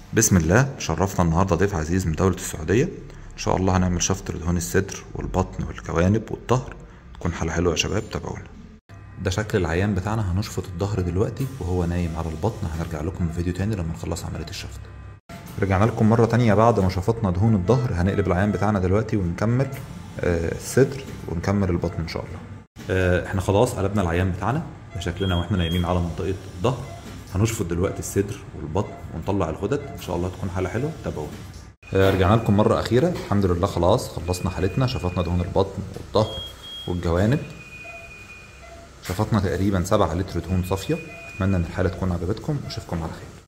بسم الله شرفنا النهارده ضيف عزيز من دولة السعودية ان شاء الله هنعمل شفط لدهون الصدر والبطن والجوانب والظهر تكون حالة حلوة يا شباب تابعونا ده شكل العيان بتاعنا هنشفط الظهر دلوقتي وهو نايم على البطن هنرجع لكم في فيديو تاني لما نخلص عملية الشفط رجعنا لكم مرة تانية بعد ما شفطنا دهون الظهر هنقلب العيان بتاعنا دلوقتي ونكمل آه، الصدر ونكمل البطن ان شاء الله آه، احنا خلاص قلبنا العيان بتاعنا بشكلنا واحنا نايمين على منطقة الظهر هنشفط دلوقتي الصدر والبطن ونطلع الغدد ان شاء الله تكون حالة حلوة تابعونا آه، رجعنا لكم مرة أخيرة الحمد لله خلاص خلصنا حالتنا شفطنا دهون البطن والظهر والجوانب شفطنا تقريبا 7 لتر دهون صافية أتمنى إن الحالة تكون عجبتكم وأشوفكم على خير